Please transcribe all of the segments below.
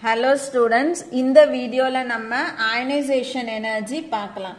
hello students இந்த வீடியோவில் நம்ம அயனைசேஷன் எனர்ஜி பார்க்கலாம்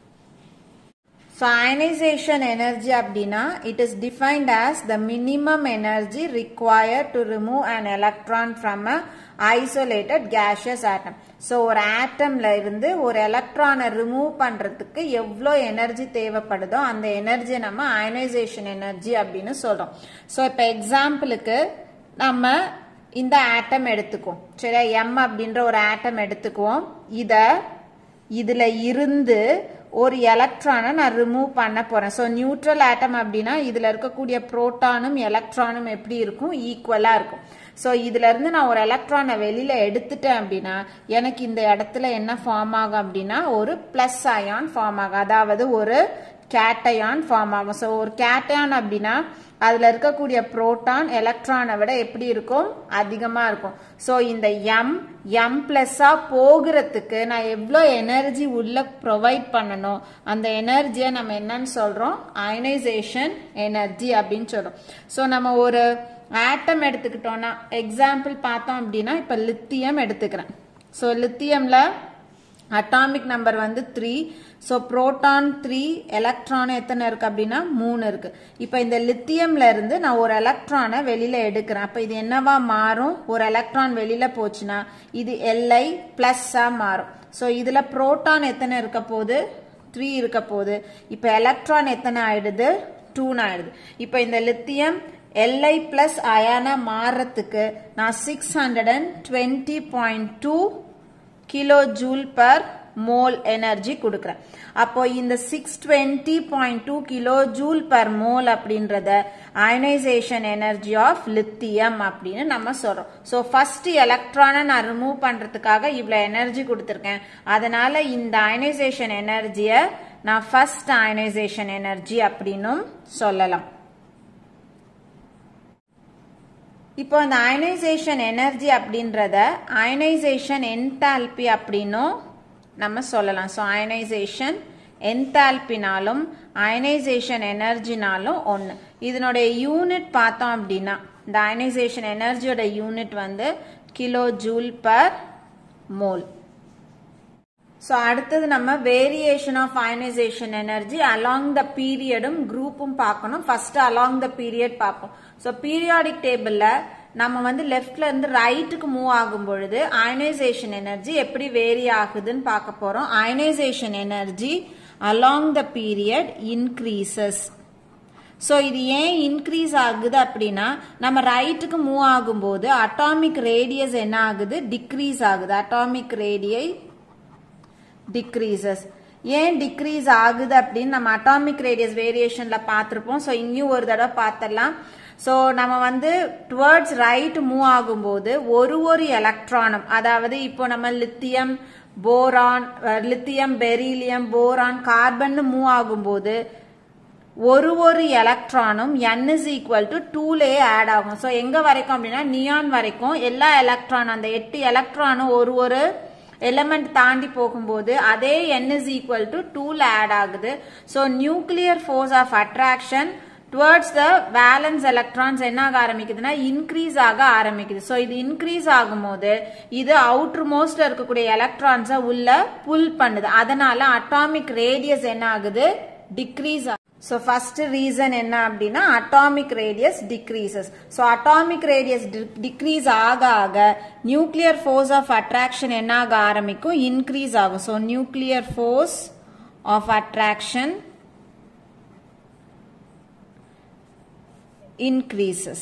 ஸோ அயனைசேஷன் எனர்ஜி அப்படின்னா it is defined as the minimum energy required to remove an electron from a isolated gaseous atom so ஒரு ஆட்டம்ல இருந்து ஒரு எலக்ட்ரானை ரிமூவ் பண்ணுறதுக்கு எவ்வளோ எனர்ஜி தேவைப்படுதோ அந்த எனர்ஜியை நம்ம அயனைசேஷன் எனர்ஜி அப்படின்னு சொல்கிறோம் ஸோ இப்போ எக்ஸாம்பிளுக்கு நம்ம இந்த ஆட்டம் எடுத்துக்குவோம் சரியா எம் அப்படின்ற ஒரு ஆட்டம் எடுத்துக்குவோம் இதை இதுல இருந்து ஒரு எலக்ட்ரானை நான் ரிமூவ் பண்ண போறேன் ஸோ நியூட்ரல் ஆட்டம் அப்படின்னா இதுல இருக்கக்கூடிய புரோட்டானும் எலக்ட்ரானும் எப்படி இருக்கும் ஈக்குவலா இருக்கும் ஸோ இதுல இருந்து நான் ஒரு எலக்ட்ரானை வெளியில எடுத்துட்டேன் அப்படின்னா எனக்கு இந்த இடத்துல என்ன ஃபார்ம் ஆகும் அப்படின்னா ஒரு பிளஸ் அயான் ஃபார்ம் ஆகும் அதாவது ஒரு கேட்டயான் ஃபார்ம் ஆகும் ஸோ ஒரு கேட்டயான் அப்படின்னா அதுல இருக்கக்கூடிய புரோட்டான் எலக்ட்ரானை விட எப்படி இருக்கும் அதிகமா இருக்கும் ஸோ இந்த எம் எம் பிளஸ்ஸா போகிறதுக்கு நான் எவ்வளோ எனர்ஜி உள்ள ப்ரொவைட் பண்ணணும் அந்த எனர்ஜியை நம்ம என்னன்னு சொல்றோம் அயனைசேஷன் எனர்ஜி அப்படின்னு சொல்றோம் ஸோ நம்ம ஒரு ஆட்டம் எடுத்துக்கிட்டோம்னா எக்ஸாம்பிள் பார்த்தோம் அப்படின்னா இப்போ லித்தியம் எடுத்துக்கிறேன் ஸோ லித்தியம்ல அட்டாமிக் நம்பர் வந்து three so proton three electron எத்தனை இருக்கு அப்படின்னா மூணு இருக்கு இப்போ இந்த லித்தியம்ல இருந்து நான் ஒரு எலக்ட்ரானை வெளியில எடுக்கிறேன் அப்போ இது என்னவா மாறும் ஒரு எலக்ட்ரான் வெளியில போச்சுன்னா இது எல்ஐ பிளஸ்ஸா மாறும் ஸோ இதுல புரோட்டான் எத்தனை இருக்க போகுது த்ரீ இருக்க போகுது இப்போ எலக்ட்ரான் எத்தனை ஆயிடுது டூன்னு ஆயிடுது இப்போ இந்த லித்தியம் எல்ஐ பிளஸ் அயானா மாறுறதுக்கு நான் six hundred and twenty point two kilo joule per mole energy கொடுக்குறேன் அப்போ இந்த six twenty point two kilo joule per mole அப்படின்றத அயனைசேஷன் எனர்ஜி ஆஃப் லித்தியம் அப்படின்னு நம்ம சொல்றோம் ஸோ ஃபர்ஸ்ட் எலக்ட்ரானை நான் ரிமூவ் பண்றதுக்காக இவ்வளோ எனர்ஜி கொடுத்துருக்கேன் அதனால இந்த அயனைசேஷன் எனர்ஜியை நான் ஃபர்ஸ்ட் அயனைசேஷன் எனர்ஜி அப்படின்னும் சொல்லலாம் இப்போ இந்த அயனைசேஷன் எனர்ஜி அப்படின்றத அயனைசேஷன் என்தால்பி அப்படின்னும் நம்ம சொல்லலாம் ஸோ அயனைசேஷன் என்தால்பினாலும் அயனைசேஷன் எனர்ஜினாலும் ஒன்று இதனுடைய யூனிட் பார்த்தோம் அப்படின்னா இந்த அயனைசேஷன் எனர்ஜியோட யூனிட் வந்து kilo joule per mole so அடுத்தது நம்ம variation of ionisation energy along the பீரியடும் குரூப்பும் பார்க்கணும் ஃபர்ஸ்ட் அலாங் த பீரியட் பார்ப்போம் ஸோ பீரியாடிக் டேபிளில் நம்ம வந்து லெஃப்ட்ல இருந்து ரைட்டுக்கு மூவ் ஆகும் பொழுது அயனைசேஷன் எனர்ஜி எப்படி வேரி ஆகுதுன்னு பார்க்க போறோம் ionisation energy along the period increases so இது ஏன் இன்க்ரீஸ் ஆகுது அப்படின்னா நம்ம ரைட்டுக்கு மூவ் ஆகும்போது அட்டாமிக் ரேடியஸ் என்ன ஆகுது டிக்ரீஸ் ஆகுது அட்டாமிக் ரேடியை டிக்ரீசஸ் ஏன் டிக்ரீஸ் ஆகுது அப்படின்னு நம்ம அட்டாமிக் ரேடியஸ் வேரியேஷன்ல பார்த்துருப்போம் ஸோ இங்கேயும் ஒரு தடவை பார்த்துடலாம் ஸோ நம்ம வந்து டுவர்ட்ஸ் ரைட் மூவ் ஆகும்போது ஒரு ஒரு எலக்ட்ரானும் அதாவது இப்போ நம்ம lithium boron lithium beryllium boron carbon move ஆகும்போது ஒரு ஒரு எலக்ட்ரானும் என் இஸ் ஈக்குவல் டு டூலே ஆட் ஆகும் ஸோ எங்க வரைக்கும் அப்படின்னா நியான் வரைக்கும் எல்லா எலக்ட்ரான் அந்த எட்டு எலக்ட்ரானும் ஒரு ஒரு எலமெண்ட் தாண்டி போகும்போது அதே என் இஸ் ஈக்குவல் டு டூல ஆட் ஆகுது so nuclear force of attraction towards the valence electrons என்ன ஆக ஆரம்பிக்குதுன்னா இன்க்ரீஸ் ஆக ஆரம்பிக்குது ஸோ இது இன்க்ரீஸ் ஆகும்போது இது அவுட்ரு மோஸ்ட்ல இருக்கக்கூடிய எலக்ட்ரான்ஸை உள்ள புல் பண்ணுது அதனால அட்டாமிக் ரேடியஸ் என்ன ஆகுது டிக்ரீஸ் ஸோ ஃபர்ஸ்ட் ரீசன் என்ன அப்படின்னா atomic radius decreases so atomic radius decrease ஆக ஆக நியூக்ளியர் ஃபோர்ஸ் ஆஃப் அட்ராக்ஷன் என்ன ஆக ஆரம்பிக்கும் இன்க்ரீஸ் ஆகும் so nuclear force of attraction increases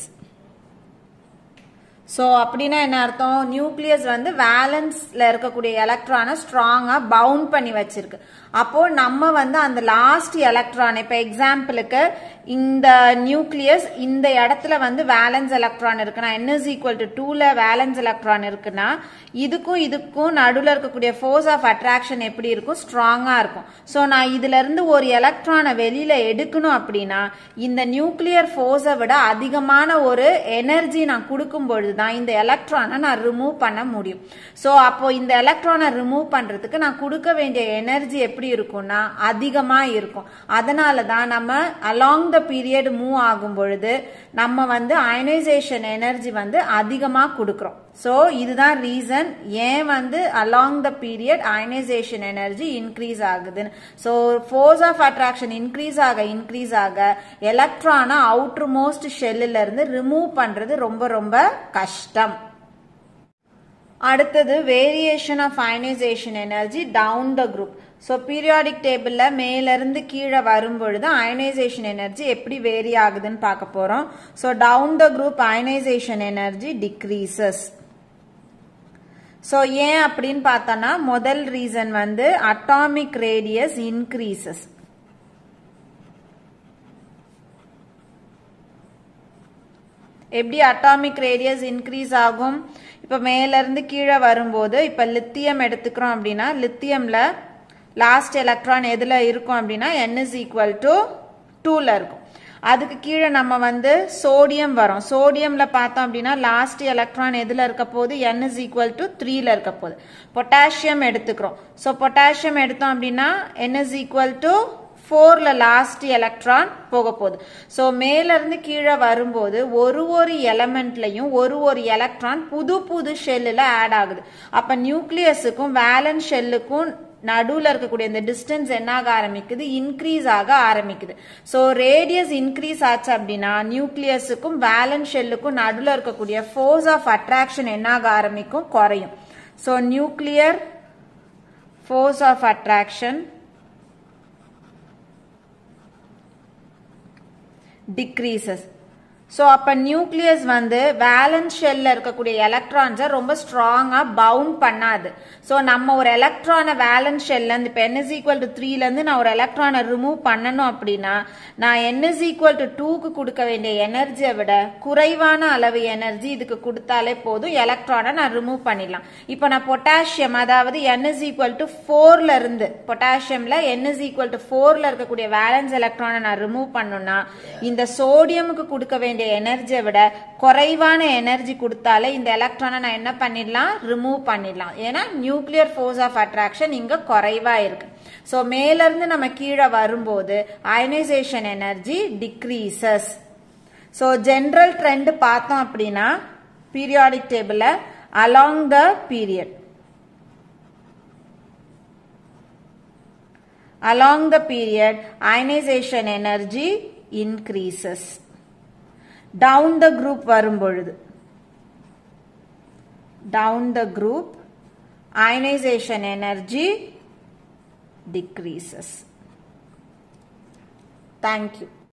so அப்படின்னா என்ன அர்த்தம் நியூக்ளியஸ் வந்து வேலன்ஸ்ல இருக்கக்கூடிய எலக்ட்ரானை ஸ்ட்ராங்கா பவுண்ட் பண்ணி வச்சிருக்கு அப்போ நம்ம வந்து அந்த லாஸ்ட் எலக்ட்ரான் இப்ப எக்ஸாம்பிளுக்கு இந்த நியூக்ளியஸ் இந்த இடத்துல வந்து வேலன்ஸ் எலக்ட்ரான் இருக்குன்னா என் இஸ் ஈக்குவல் டு டூல வேலன்ஸ் எலக்ட்ரான் இருக்குன்னா இதுக்கும் இதுக்கும் நடுவில் இருக்கக்கூடிய ஃபோர்ஸ் ஆஃப் அட்ராக்ஷன் எப்படி இருக்கும் ஸ்ட்ராங்கா இருக்கும் ஸோ நான் இதுல இருந்து ஒரு எலக்ட்ரானை வெளியில எடுக்கணும் அப்படின்னா இந்த நியூக்ளியர் ஃபோர்ஸை விட அதிகமான ஒரு எனர்ஜி நான் கொடுக்கும் பொழுது தான் இந்த எலக்ட்ரானை நான் ரிமூவ் பண்ண முடியும் ஸோ அப்போ இந்த எலக்ட்ரானை ரிமூவ் பண்றதுக்கு நான் கொடுக்க வேண்டிய எனர்ஜி எப்படி இருக்கும்னா அதிகமா இருக்கும் அதனால தான் நம்ம அலாங் த பீரியட் மூவ் ஆகும் பொழுது நம்ம வந்து அயனைசேஷன் எனர்ஜி வந்து அதிகமா கொடுக்குறோம் ஸோ இதுதான் ரீசன் ஏன் வந்து along the period ionisation energy increase ஆகுதுன்னு so force of attraction increase ஆக இன்க்ரீஸ் ஆக எலக்ட்ரானை அவுட்டர் மோஸ்ட் ஷெல்லுல இருந்து ரிமூவ் பண்றது ரொம்ப ரொம்ப கஷ்டம் அடுத்தது variation of ionisation energy down the group so periodic டேபிளில் மேலேருந்து கீழே வரும்பொழுது அயனைசேஷன் எனர்ஜி எப்படி வேரி ஆகுதுன்னு பார்க்க போகிறோம் so down the group ionisation energy decreases so ஏன் அப்படின்னு பார்த்தோன்னா முதல் ரீசன் வந்து அட்டாமிக் ரேடியஸ் இன்க்ரீசஸ் எப்படி அட்டாமிக் ரேடியஸ் இன்க்ரீஸ் ஆகும் இப்போ மேலேருந்து கீழே வரும்போது இப்போ லித்தியம் எடுத்துக்கிறோம் அப்படின்னா லித்தியமில் லாஸ்ட் எலக்ட்ரான் எதில் இருக்கும் அப்படின்னா என் இஸ் ஈக்குவல் டு டூவில் இருக்கும் அதுக்கு கீழே நம்ம வந்து சோடியம் வரும் சோடியமில் பார்த்தோம் அப்படின்னா லாஸ்ட் எலக்ட்ரான் எதில் இருக்க போது என் இஸ் ஈக்குவல் டு த்ரீல இருக்க போது பொட்டாசியம் எடுத்துக்கிறோம் ஸோ பொட்டாசியம் எடுத்தோம் அப்படின்னா என் இஸ் ஈக்குவல் டு ஃபோர்ல லாஸ்ட் எலக்ட்ரான் போக போகுது ஸோ மேலேருந்து கீழே வரும்போது ஒரு ஒரு எலமெண்ட்லையும் ஒரு ஒரு எலக்ட்ரான் புது புது ஷெல்லில் ஆட் ஆகுது அப்போ நியூக்ளியஸுக்கும் வேலன்ஸ் ஷெல்லுக்கும் நடுவில் இருக்கக்கூடிய இந்த டிஸ்டன்ஸ் என்ன ஆக ஆரம்பிக்குது இன்க்ரீஸ் ஆக ஆரம்பிக்குது ஸோ ரேடியஸ் இன்க்ரீஸ் ஆச்சு அப்படின்னா நியூக்ளியஸுக்கும் வேலன்ஸ் ஷெல்லுக்கும் நடுவில் இருக்கக்கூடிய ஃபோர்ஸ் ஆஃப் அட்ராக்ஷன் என்ன ஆக ஆரம்பிக்கும் குறையும் so nuclear force of attraction decreases so அப்போ நியூக்ளியஸ் வந்து வேலன்ஸ் ஷெல்ல இருக்கக்கூடிய எலக்ட்ரான்ஸை ரொம்ப ஸ்ட்ராங்காக பவுண்ட் பண்ணாது ஸோ நம்ம ஒரு எலக்ட்ரானை வேலன்ஸ் ஷெல்லேருந்து இப்போ என்எஸ் ஈக்குவல் டு த்ரீலேருந்து நான் ஒரு எலக்ட்ரானை ரிமூவ் பண்ணணும் அப்படின்னா நான் என்எஸ் ஈக்குவல் டு டூக்கு கொடுக்க வேண்டிய எனர்ஜியை விட குறைவான அளவு எனர்ஜி இதுக்கு கொடுத்தாலே போதும் எலக்ட்ரானை நான் ரிமூவ் பண்ணிடலாம் இப்போ நான் பொட்டாசியம் அதாவது என்எஸ் ஈக்குவல் டு ஃபோர்ல இருந்து பொட்டாசியம்ல என்எஸ் ஈக்குவல் டு ஃபோர்ல இருக்கக்கூடிய வேலன்ஸ் எலக்ட்ரானை நான் ரிமூவ் பண்ணணும்னா இந்த சோடியமுக்கு கொடுக்க வேண்டிய எனர்ஜியை விட குறைவான எனர்ஜி கொடுத்தாலே இந்த எலக்ட்ரானை நான் என்ன பண்ணிடலாம் ரிமூவ் பண்ணிடலாம் ஏன்னா நியூக்ளியர் ஃபோர்ஸ் ஆஃப் அட்ராக்ஷன் இங்க குறைவா இருக்கு ஸோ மேலேருந்து நம்ம கீழே வரும்போது ionisation energy decreases so general trend பார்த்தோம் அப்படின்னா பீரியாடிக் டேபிளில் along the period along the period ionization energy increases down the group வரும்பொழுது down the group ionization energy decreases thank you